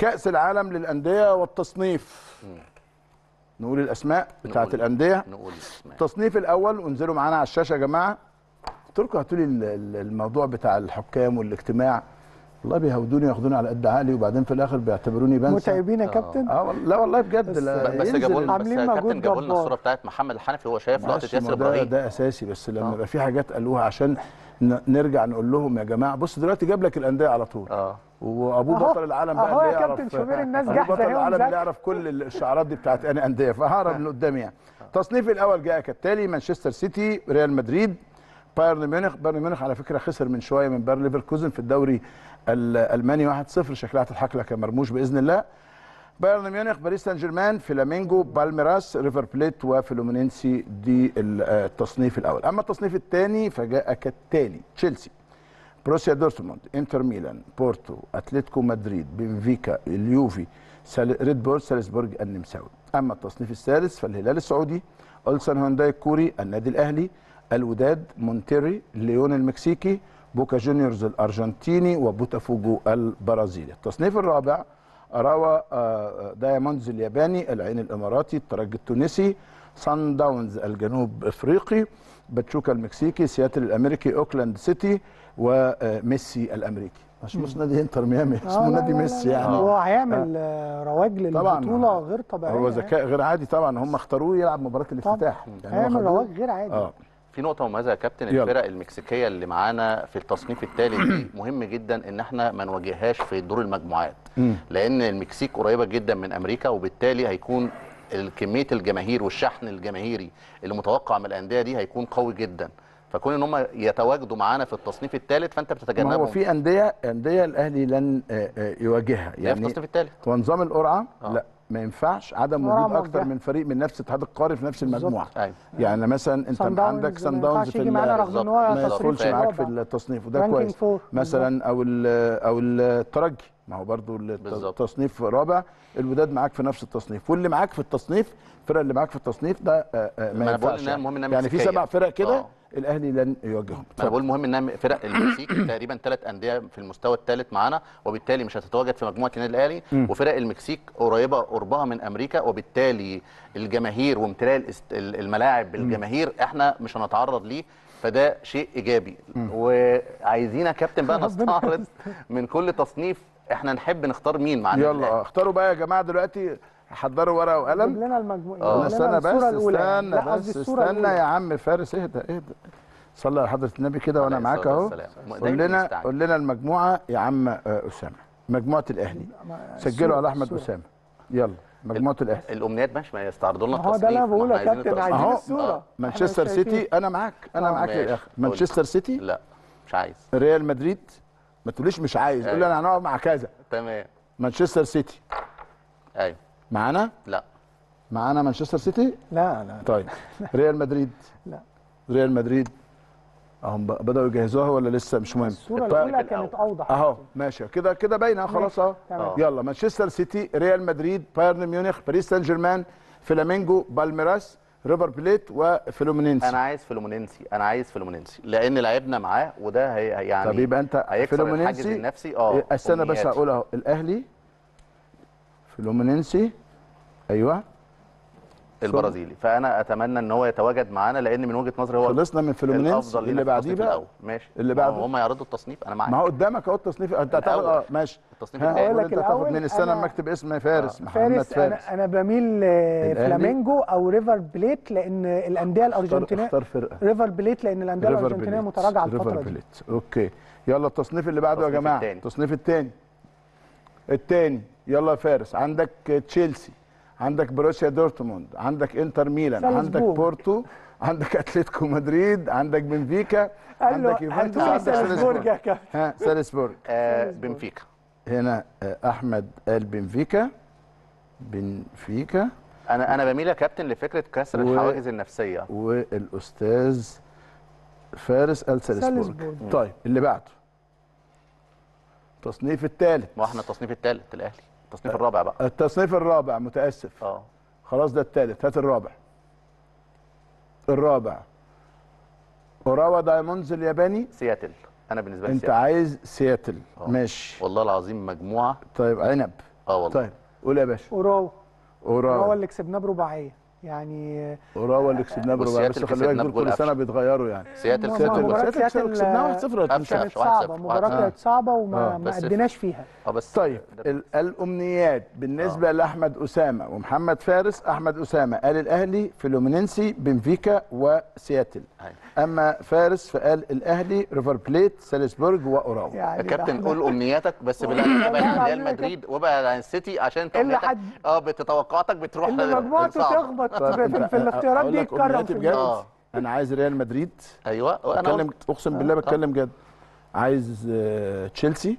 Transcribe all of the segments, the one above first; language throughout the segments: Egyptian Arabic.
كاس العالم للانديه والتصنيف نقول الاسماء بتاعت نقول. الانديه نقول الاسماء التصنيف الاول وانزلوا معانا على الشاشه يا جماعه قلت لكم هاتوا لي ال- ال- الموضوع بتاع الحكام والاجتماع والله بيهودوني ياخدوني على قد عقلي وبعدين في الاخر بيعتبروني بنسى متعبين يا كابتن اه والله- لا والله بجد بس- لا بس ينزل جابوا لنا بس عاملين يا كابتن مجهود جابوا لنا جبار. الصوره بتاعت محمد الحنفي وهو شايف لقطه ماشي، ما ياسر ده, ابراهيم ده اساسي بس لما آه. يبقى في حاجات قالوها عشان ن- نرجع نقول لهم يا جماعه بص دلوقتي جاب لك الانديه على طول اه وابوه أهو، بطل العالم بقى أهو اللي يا يعرف كابتن شوبير الناس أبوه جاهزة بطل أهي العالم اللي ومذاكرة. يعرف كل الشعارات دي بتاعت انهي انديه فهرب من قدام يعني التصنيف الاول جاء كالتالي مانشستر سيتي ريال مدريد بايرن ميونخ بايرن ميونخ على فكره خسر من شويه من بايرن ليفركوزن في الدوري الالماني 1-0 شكلها هتضحك لك يا مرموش باذن الله بايرن ميونخ باريس سان جيرمان فلامينجو بالميراس ريفر بليت وفلومينينسي دي ال- آه، التصنيف الاول اما التصنيف الثاني فجاء كالتالي تشيلسي بروسيا دورتموند انتر ميلان بورتو اتلتيكو مدريد بنفيكا اليوفي سال... ريد بول سالزبورج النمساوي اما التصنيف الثالث فالهلال السعودي اولسان هونداي الكوري النادي الاهلي الوداد مونتيري ليون المكسيكي بوكا جونيورز الارجنتيني وبوتافوجو البرازيلي التصنيف الرابع اراوا آه، دايموندز الياباني العين الاماراتي الترجي التونسي سان داونز الجنوب افريقي باتشوكا المكسيكي سياتل الامريكي اوكلاند سيتي وميسي الامريكي مش مش نادي انتر ميامي آه، اسمه لا، نادي لا، لا، ميسي لا. يعني هو هيعمل آه، رواج طبعاً. للبطوله غير طبيعيه هو ذكاء غير عادي طبعا هم اختاروه يلعب مباراه الافتتاح يعني. هو هيعمل خدوه- رواج غير عادي اه في نقطة مميزة يا كابتن يلا. الفرق المكسيكية اللي معانا في التصنيف الثالث دي مهم جدا ان احنا ما نواجههاش في دور المجموعات مم. لان المكسيك قريبة جدا من امريكا وبالتالي هيكون ال- كمية الجماهير والشحن الجماهيري اللي متوقع من الاندية دي هيكون قوي جدا فكون ان هم يتواجدوا معانا في التصنيف الثالث فانت ما بتتجنبهم هو في انديه انديه الاهلي لن آه، آه، يواجهها يعني في يعني التصنيف الثالث هو نظام القرعه آه. لا ما ينفعش عدم قرعة وجود اكتر موجهة. من فريق من نفس اتحاد القاري في نفس بالظبط. المجموعه ايوه يعني مثلا انت سان عندك داونز سان ما داونز ينفعش في يجي ال- معانا رغم ان هو بالظبط. ما تصنيف يدخلش معاك في الرابع. التصنيف وده Ranking كويس four. مثلا او ال او الترجي ما هو برضو بالظبط. التصنيف رابع الوداد معاك في نفس التصنيف واللي معاك في التصنيف الفرق اللي معاك في التصنيف ده آه، آه، ما أنا بقول ينفعش إنها المهم إنها يعني في مكسيكية. سبع فرق كده آه. الاهلي لن يواجههم انا بقول مهم انها فرق المكسيك تقريبا ثلاث انديه في المستوى الثالث معانا وبالتالي مش هتتواجد في مجموعه النادي الاهلي وفرق المكسيك قريبه قربها من امريكا وبالتالي الجماهير وامتلاء الاست- الملاعب بالجماهير احنا مش هنتعرض ليه فده شيء ايجابي وعايزين يا كابتن بقى ربنا نستعرض من كل تصنيف احنا نحب نختار مين معانا يلا اختاروا بقى يا جماعه دلوقتي حضروا ورقه جيب وقلم لنا المجموعه آه. جيب لنا استنى بس الصورة الأولى يعني. استنى لا، قصدي بس الصورة استنى الأولى. يا عم فارس اهدى اهدى صلي على حضره النبي كده وانا عليه معاك الصلاة اهو والسلام. قول دايماً لنا مستعجل. قول لنا المجموعه يا عم آه، اسامه مجموعه الاهلي ما- سجلوا الصورة- على احمد الصورة. اسامه يلا مجموعه الاهلي الامنيات ماشي ما يستعرضوا لنا ما هو التصنيف ده اللي أنا ما بقوله إحنا يا كابتن، التصنيف. عايزين اهو الصورة. آه، إحنا مانشستر مش شايفين. سيتي انا معاك انا آه، معاك ماشي. للاخر قول. مانشستر سيتي لا مش عايز ريال مدريد ما تقوليش مش عايز قول لي أيوة. انا هنقعد مع كذا تمام مانشستر سيتي ايوه معانا لا معانا مانشستر سيتي لا لا طيب ريال مدريد لا. ريال مدريد اهم ب- بداوا يجهزوها ولا لسه مش مهم الصورة طيب، الأولى الأول. كانت أوضح اهو ماشي كده كده باينه خلاص اهو تمام. يلا مانشستر سيتي ريال مدريد بايرن ميونخ باريس سان جيرمان فلامينجو بالميراس ريفر بليت وفلومينينسي انا عايز فلومينينسي انا عايز فلومينينسي لان لعبنا معاه وده هي يعني طب يبقى انت هيكسر الحاجز فلومينينسي النفسي اه استنى بس أمنياتي. هقول اهو الاهلي فلومينينسي ايوه البرازيلي فانا اتمنى ان هو يتواجد معانا لان من وجهه نظري هو خلصنا من فلومينينسي الافضل لينا اللي في بعديه التصنيف بقى الأول. ماشي اللي ما هو بعده. هم يعرضوا التصنيف انا معاك ما هو قدامك اهو التصنيف انت هتاخد الأول. اه ماشي التصنيف ها، الثاني قول أقول انت لك تاخد الأول، من استنى أنا- اما اكتب اسم فارس محمد فارس فارس انا انا بميل آه، الأهلي. فلامينجو او ريفر بليت لان الانديه اختار, الارجنتينيه اختار فرقه ريفر بليت لان الانديه ريفر الارجنتينيه بليت. متراجعه ريفر الفتره دي بليت اوكي يلا التصنيف اللي بعده يا التصنيف جماعه التاني. التصنيف الثاني الثاني يلا يا فارس عندك تشيلسي عندك بروسيا دورتموند عندك انتر ميلان عندك سالزبورغ. بورتو عندك اتلتيكو مدريد عندك بنفيكا قال له عندك يوفنتوس هاتولي عندك سالزبورج يا سالزبورج كابتن ها سالزبورج آه بنفيكا هنا آه، احمد قال بنفيكا بنفيكا انا انا بميل يا كابتن لفكره كسر و- الحواجز النفسيه والاستاذ فارس قال سالزبورج سالزبورج. طيب اللي بعده التصنيف الثالث ما احنا التصنيف الثالث الاهلي التصنيف الرابع بقى التصنيف الرابع متاسف اه خلاص ده الثالث هات الرابع الرابع اوراوا دايموندز الياباني سياتل انا بالنسبه لي انت سياتل عايز سياتل آه. ماشي والله العظيم مجموعه طيب عنب اه والله طيب قول يا باشا اوراوا اوراوا اوراوا اللي كسبناه برباعيه يعني اوراوا اللي كسبناه بربع وسياتل بس خلي بالك كسبنا دول بجول كل سنه قفشة. بيتغيروا يعني سياتل ما- سياتل مباراة سياتل سياتل- كسبناها 1-0 ولا قفشة. كانت 1-0. صعبه مباراه آه. كانت صعبه وما آه. ما بس- اديناش فيها اه بس طيب ال- الامنيات بالنسبه آه. لاحمد اسامه ومحمد فارس احمد اسامه قال الاهلي فلومينينسي بنفيكا وسياتل أيوة. اما فارس فقال الاهلي ريفر بليت سالزبورج واوراوا يعني يا كابتن ده- قول امنياتك بس بالله والله ابعد عن العظيم ريال يا مدريد وابعد عن السيتي عشان انت اللي امنياتك حد- اه بتتوقعاتك بتروح اللي مجموعته صعبة. تخبط طيب في, في, أنت- في الاختيارات أقول دي لك يتكرم أمنياتي في بجد؟ الجو اه انا عايز ريال مدريد ايوه انا بتكلم قلت اقسم بالله بتكلم جد عايز آه، تشيلسي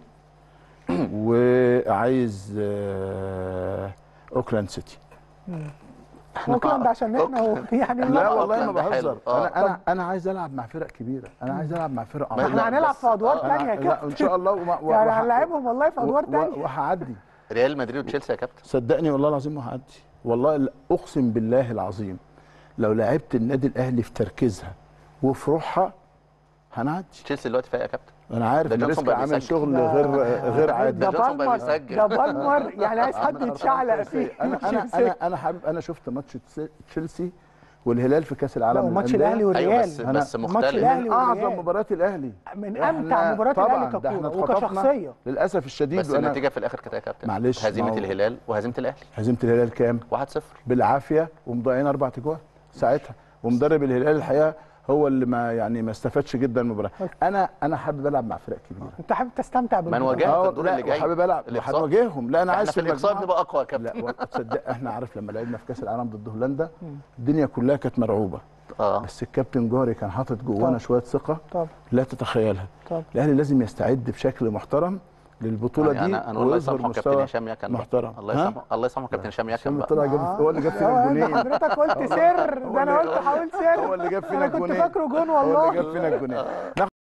وعايز آه، اوكلاند سيتي اوكلاند عشان احنا هو- يعني لا لا والله ما أوكلاند حلو. بهزر آه. انا انا انا عايز العب مع فرق كبيره انا عايز العب مع فرق ما عظيمة. احنا لا، هنلعب بس- في ادوار آه، ثانيه يا أنا لا كابتن ان شاء الله وما- و- يعني وح- هنلعبهم والله في ادوار و- ثانيه وهعدي ريال مدريد وتشيلسي يا كابتن صدقني والله العظيم وهعدي والله لا- اقسم بالله العظيم لو لعبت النادي الاهلي في تركيزها وفي روحها هنعدي تشيلسي دلوقتي فايق يا كابتن انا عارف ده جونسون ماريسكا بقى عامل بيسجل. شغل ده- غير غير ده عادي جونسون بقى بالمر بيسجل. ده بالمر يعني عايز حد يتشعلق فيه انا انا انا انا حابب انا شفت ماتش تس- تشيلسي والهلال في كاس العالم لا وماتش للأندية. الاهلي والريال ايوه بس أنا- بس ماتش مختلف الأهلي من اعظم والريال. مباريات الاهلي من إحنا امتع مباريات طبعاً، الاهلي ده إحنا ككوره اتخطفنا وكشخصيه للاسف الشديد بس وأنا النتيجه في الاخر كانت إيه يا كابتن معلش، هزيمه ما هو- الهلال وهزيمه الاهلي هزيمه الهلال كام 1-0 بالعافيه ومضيعين اربع تجوان ساعتها ومدرب الهلال الحقيقه هو اللي ما يعني ما استفادش جدا من المباراه انا انا حابب العب مع فرق كبيره انت حابب تستمتع من بالبطولة. وجهها في اه الدور لا اللي جاي وحابب العب الإقصاء. وهنواجههم لا انا احنا عايز في الاقصاء المجموعة- بنبقى اقوى يا كابتن لا و- تصدق احنا عارف لما لعبنا في كاس العالم ضد هولندا الدنيا كلها كانت مرعوبه اه بس الكابتن جوهري كان حاطط جوانا طبعا. شويه ثقه طبعا لا تتخيلها طبعا الاهلي لازم يستعد بشكل محترم للبطوله يعني دي انا انا الله ويظهر يسامحه كابتن مستوى هشام يكن بقى. محترم الله ها؟ يسامحه الله يسامحه كابتن هشام يكن عشان بقى طلع جاب هو اللي جاب فينا آه، الجونين حضرتك قلت سر ده انا هو قلت اللي- حاول سر هو اللي جاب فينا انا كنت الجونين فاكره جون هو والله اللي جاب فينا الجونين